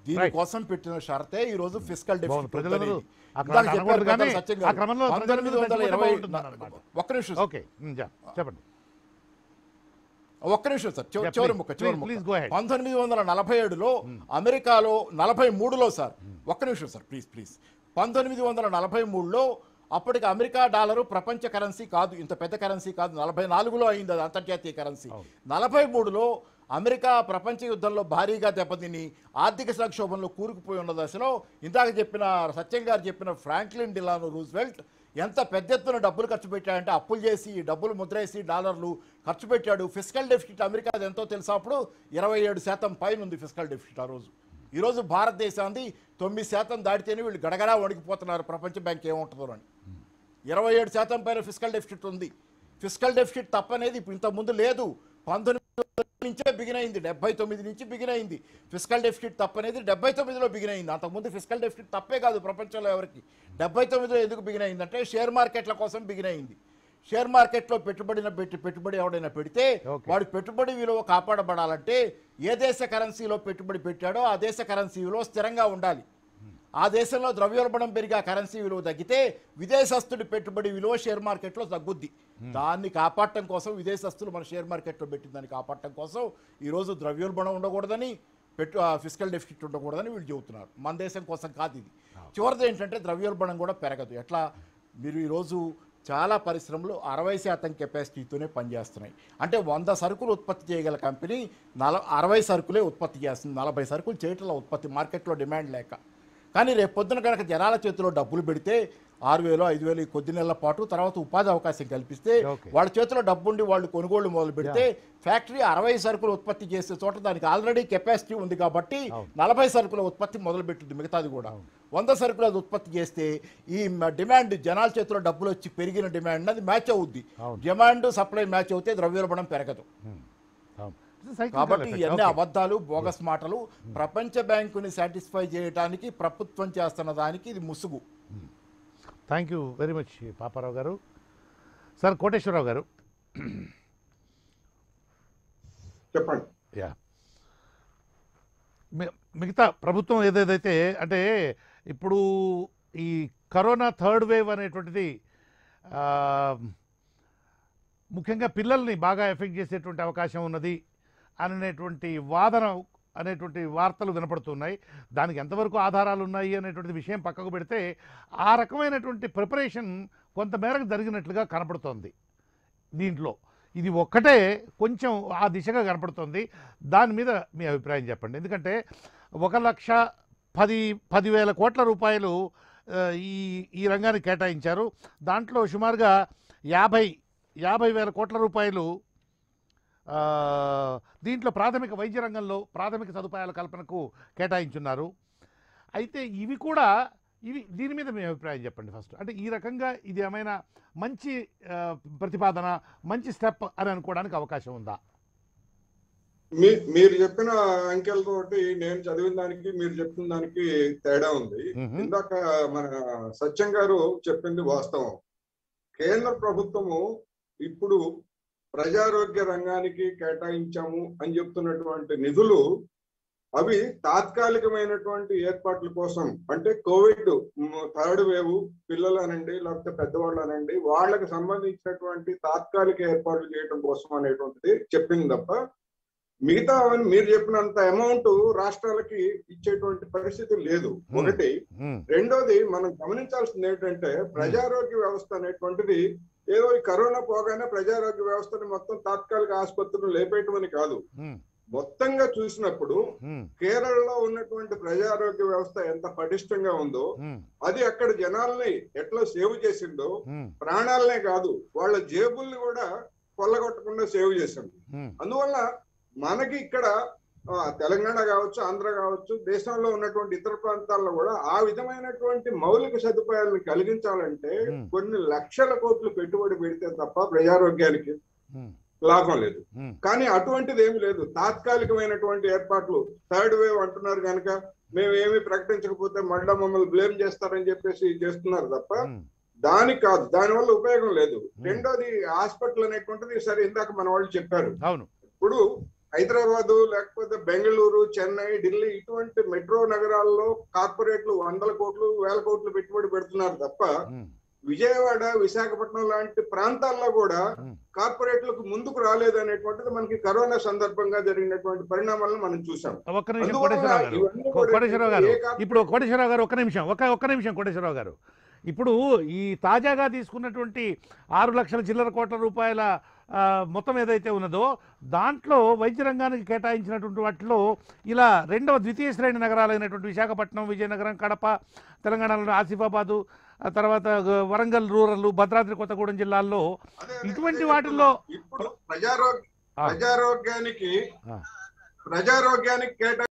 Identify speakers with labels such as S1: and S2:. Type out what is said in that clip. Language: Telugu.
S1: దీనికోసం పెట్టిన షరతే ఈ రోజు ఫిజికల్
S2: బాగుంది.
S1: డెఫిసిట్
S2: ప్రజలందరూ
S1: ఉందనేది.
S2: ఆ
S1: ఇందాక
S2: క్రమంలో
S1: చెప్పారు
S2: కానీ
S1: పెద్దలు సత్యం
S2: ఆ
S1: గారు.
S2: క్రమంలో
S1: పంతొమ్మిది వందల
S2: ప్రజలు
S1: ఇరవై
S2: బాగుంటుందన్నమాట.
S1: ఒక్క నిమిషం సార్.
S2: ఓకే ఉమ్, జా, చెప్పండి
S1: ఒక్క నిమిషం సార్ చివ-
S2: Yeah,
S1: చివరి
S2: please,
S1: ముక్క చివరి
S2: please, please
S1: ముక్క
S2: go ahead.
S1: పంతొమ్మిది వందల నలభై ఏడులో అమెరికాలో నలభై మూడులో సార్ ఒక్క నిమిషం సార్ ప్లీజ్ ప్లీజ్ పంతొమ్మిది వందల నలభై మూడులో అప్పటికి అమెరికా డాలరు ప్రపంచ కరెన్సీ కాదు ఇంత పెద్ద కరెన్సీ కాదు నలభై నాలుగులో అయింది అది అంతర్జాతీయ కరెన్సీ నలభై మూడులో అమెరికా ప్రపంచ యుద్ధంలో భారీగా దెబ్బతిని ఆర్థిక సంక్షోభంలో కూరుకుపోయి ఉన్న దశలో ఇందాక చెప్పిన సత్యం గారు చెప్పిన ఫ్రాంక్లిన్ డిలాను రూజ్వెల్ట్ ఎంత పెద్ద ఎత్తున డబ్బులు ఖర్చు పెట్టాడంటే అప్పులు చేసి ఈ డబ్బులు ముద్రేసి డాలర్లు ఖర్చు పెట్టాడు ఫిజికల్ డెఫిసిట్ అమెరికా ఎంతో తెలుసా అప్పుడు ఇరవై ఏడు శాతం పైన ఉంది ఫిజికల్ డెఫిసిట్ ఆ రోజు ఈరోజు భారతదేశాన్ని తొమ్మిది శాతం దాటితేనే వీళ్ళు గడగడా వణికిపోతున్నారు ప్రపంచ బ్యాంక్ ఏముంటుందో అని ఇరవై ఏడు శాతం పైన ఫిజికల్ డెఫిసిట్ ఉంది ఫిజికల్ డెఫిసిట్ తప్పనేది ఇప్పుడు ఇంత ముందు లేదు పంతొమ్మిది నుంచే బిగిన్ అయింది డెబ్బై తొమ్మిది నుంచి బిగిన్ అయింది ఫిజికల్ డెఫిసిట్ తప్పనేది డెబ్బై తొమ్మిదిలో బిగిన్ అయింది అంతకుముందు ఫిజికల్ డెఫిసిట్ తప్పే కాదు ప్రపంచంలో ఎవరికి డెబ్బై తొమ్మిదిలో ఎందుకు బిగిన్ అయిందంటే షేర్ మార్కెట్ల కోసం బిగిన్ అయింది షేర్ మార్కెట్లో పెట్టుబడిన పెట్టి పెట్టుబడి ఎవడైనా పెడితే
S2: Okay.
S1: వాడి పెట్టుబడి విలువ కాపాడబడాలంటే ఏ దేశ కరెన్సీలో పెట్టుబడి పెట్టాడో ఆ దేశ కరెన్సీ విలువ స్థిరంగా ఉండాలి ఆ దేశంలో ద్రవ్యోల్బణం పెరిగి ఆ కరెన్సీ విలువ తగ్గితే విదేశస్తుడి పెట్టుబడి విలువ షేర్ మార్కెట్లో తగ్గుద్ది దాన్ని కాపాడటం కోసం విదేశస్తులు మన షేర్ మార్కెట్లో పెట్టిన దాన్ని కాపాడటం కోసం ఈరోజు ద్రవ్యోల్బణం ఉండకూడదని పెట్టు ఫిజికల్ డెఫిసిట్ ఉండకూడదని వీళ్ళు చెబుతున్నారు మన దేశం కోసం కాదు ఇది చివరిది ఏంటంటే ద్రవ్యోల్బణం కూడా పెరగదు ఎట్లా మీరు ఈరోజు చాలా పరిశ్రమలు అరవై శాతం కెపాసిటీతోనే పనిచేస్తున్నాయి అంటే వంద సరుకులు ఉత్పత్తి చేయగల కంపెనీ నల అరవై సరుకులే ఉత్పత్తి చేస్తుంది నలభై సరుకులు చేయటంలో ఉత్పత్తి మార్కెట్లో డిమాండ్ లేక కానీ రేపు పొద్దున కనుక జనాల చేతిలో డబ్బులు పెడితే ఆరు వేలు ఐదు వేలు ఈ కొద్ది నెలల పాటు తర్వాత ఉపాధి అవకాశం కల్పిస్తే
S2: Okay.
S1: వాళ్ళ చేతిలో డబ్బు ఉండి వాళ్ళు కొనుగోళ్లు మొదలు పెడితే ఫ్యాక్టరీ అరవై సరుకులు ఉత్పత్తి చేసే చోట దానికి ఆల్రెడీ కెపాసిటీ ఉంది కాబట్టి నలభై సరుకుల ఉత్పత్తి మొదలు పెట్టింది మిగతాది కూడా వంద సరుకులు అది ఉత్పత్తి చేస్తే ఈ మ- డిమాండ్ జనాల చేతిలో డబ్బులు వచ్చి పెరిగిన డిమాండ్ అది మ్యాచ్ అవుద్ది
S2: అవును.
S1: డిమాండ్ సప్లై మ్యాచ్ అవుతే ద్రవ్యోల్బణం పెరగదు
S2: అవును. It's a cyclical
S1: కాబట్టి
S2: effect.
S1: ఇవన్నీ
S2: Okay.
S1: అబద్ధాలు బోగస్ మాటలు ప్రపంచ బ్యాంకుని సాటిస్ఫై చేయడానికి ప్రభుత్వం చేస్తున్న దానికి ఇది ముసుగు
S2: thank you very much Paparao garu sir Koteswararao గారు
S3: చెప్పండి
S2: యా మి- మిగతా ప్రభుత్వం ఏదేదైతే అంటే ఇప్పుడు ఈ కరోనా థర్డ్ వేవ్ అనేటువంటిది ఆ, ముఖ్యంగా పిల్లల్ని బాగా ఎఫెక్ట్ చేసేటువంటి అవకాశం ఉన్నది అనేటువంటి వాదన అనేటువంటి వార్తలు వినపడుతున్నాయి దానికి ఎంతవరకు ఆధారాలు ఉన్నాయి అనేటువంటి విషయం పక్కకు పెడితే ఆ రకమైనటువంటి ప్రిపరేషన్ కొంతమేరకు జరిగినట్లుగా కనపడుతోంది దీంట్లో ఇది ఒక్కటే కొంచెం ఆ దిశగా కనపడుతుంది దాని మీద మీ అభిప్రాయం చెప్పండి ఎందుకంటే ఒక లక్ష పది పదివేల కోట్ల రూపాయలు ఆ, ఈ ఈ రంగానికి కేటాయించారు దాంట్లో సుమారుగా యాభై యాభై వేల కోట్ల రూపాయలు ఆ, దీంట్లో ప్రాథమిక వైద్య రంగంలో ప్రాథమిక సదుపాయాల కల్పనకు కేటాయించున్నారు అయితే ఇవి కూడా ఇవి దీని మీద మీ అభిప్రాయం చెప్పండి ఫస్ట్ అంటే ఈ రకంగా ఇది ఏమైనా మంచి ఆ, ప్రతిపాదన మంచి స్టెప్ అని అనుకోవడానికి అవకాశం ఉందా
S3: మీ మీరు చెప్పిన అంకెలతోటి నేను చదివిన దానికి మీరు చెప్పిన దానికి తేడా ఉంది
S2: మ్మ్.
S3: ఇందాక మన సత్యం గారు చెప్పింది వాస్తవం కేంద్ర ప్రభుత్వము ఇప్పుడు ప్రజారోగ్య రంగానికి కేటాయించాము అని చెప్తున్నటువంటి నిధులు అవి తాత్కాలికమైనటువంటి ఏర్పాట్ల కోసం అంటే కోవిడ్ థర్డ్ వేవ్ పిల్లలు అనండి లేకపోతే పెద్దవాళ్ళు అనండి వాళ్ళకి సంబంధించినటువంటి తాత్కాలిక ఏర్పాట్లు చేయడం కోసం అనేటువంటిది చెప్పింది తప్ప మిగతా అవన్నీ మీరు చెప్పినంత అమౌంట్ రాష్ట్రాలకి ఇచ్చేటువంటి పరిస్థితి లేదు
S2: Hmm.
S3: ఒకటి
S2: ఉమ్,
S3: రెండోది మనం గమనించాల్సింది ఏంటంటే ప్రజారోగ్య వ్యవస్థ అనేటువంటిది ఏదో ఈ కరోనా పోగానే ప్రజారోగ్య వ్యవస్థని మొత్తం తాత్కాలిక ఆసుపత్రులు లేపేయటం అని కాదు
S2: ఉమ్,
S3: మొత్తంగా చూసినప్పుడు
S2: ఉమ్,
S3: కేరళలో ఉన్నటువంటి ప్రజారోగ్య వ్యవస్థ ఎంత పటిష్టంగా ఉందో
S2: ఉమ్,
S3: అది అక్కడ జనాల్ని ఎట్లా సేవ్ చేసిందో
S2: ఉమ్,
S3: ప్రాణాలనే కాదు వాళ్ళ జేబుల్ని కూడా కొల్లగొట్టకుండా సేవ్ చేసింది
S2: ఉమ్,
S3: అందువల్ల మనకి ఇక్కడ ఆ, తెలంగాణ కావచ్చు ఆంధ్ర కావచ్చు దేశంలో ఉన్నటువంటి ఇతర ప్రాంతాల్లో కూడా ఆ విధమైనటువంటి మౌలిక సదుపాయాలను కలిగించాలంటే
S2: Hmm.
S3: కొన్ని లక్షల కోట్లు పెట్టుబడి పెడితే తప్ప ప్రజారోగ్యానికి
S2: ఉమ్,
S3: లాభం లేదు
S2: ఉమ్,
S3: కానీ అటువంటిది ఏమి లేదు తాత్కాలికమైనటువంటి ఏర్పాట్లు థర్డ్ వేవ్ అంటున్నారు కనుక మేము ఏమి ప్రకటించకపోతే మళ్ళా మమ్మల్ని బ్లేమ్ చేస్తారని చెప్పేసి చేస్తున్నారు తప్ప
S2: ఉమ్,
S3: దానికి కాదు దానివల్ల ఉపయోగం లేదు రెండోది హాస్పిటల్ అనేటువంటిది సరే ఇందాక మన వాళ్ళు చెప్పారు
S2: అవును
S3: ఇప్పుడు హైదరాబాదు లేకపోతే బెంగళూరు చెన్నై ఢిల్లీ ఇటువంటి మెట్రో నగరాల్లో కార్పొరేట్లు వందల కోట్లు వేల కోట్లు పెట్టుబడి పెడుతున్నారు తప్ప
S2: ఉమ్,
S3: విజయవాడ విశాఖపట్నం లాంటి ప్రాంతాల్లో కూడా
S2: ఉమ్.
S3: కార్పొరేట్లకు ముందుకు రాలేదు అనేటువంటిది మనకి కరోనా సందర్భంగా జరిగినటువంటి పరిణామాలను మనం చూసాం
S2: ఒక్క నిమిషం
S3: అందువల్ల
S2: కోటేశ్వరరావు గారు
S3: ఇవన్నీ
S2: కో-
S3: కూడా
S2: కోటేశ్వరరావు గారు
S3: ఏ కార్పొరేట్
S2: ఇప్పుడు కోటేశ్వరరావు గారు ఒక్క నిమిషం ఒక ఒక్క నిమిషం కోటేశ్వరరావు గారు ఇప్పుడు ఈ తాజాగా తీసుకున్నటువంటి ఆరు లక్షల చిల్లర కోట్ల రూపాయల ఆ, మొత్తం ఏదైతే ఉన్నదో దాంట్లో వైద్య రంగానికి కేటాయించినటువంటి వాటిలో ఇలా రెండవ ద్వితీయ శ్రేణి నగరాలైనటువంటి విశాఖపట్నం విజయనగరం కడప తెలంగాణలో ఆసిఫాబాదు ఆ తర్వాత గ- వరంగల్ రూరల్ భద్రాద్రి కొత్తగూడెం జిల్లాల్లో
S3: అదే అదే
S2: ఇటువంటి
S3: అదే
S2: వాటిల్లో
S3: చెప్తున్నా. ఇప్పుడు ప్రజారోగ్య
S2: ఆ.
S3: ప్రజారోగ్యానికి
S2: ఆ.
S3: ప్రజారోగ్యానికి కేటా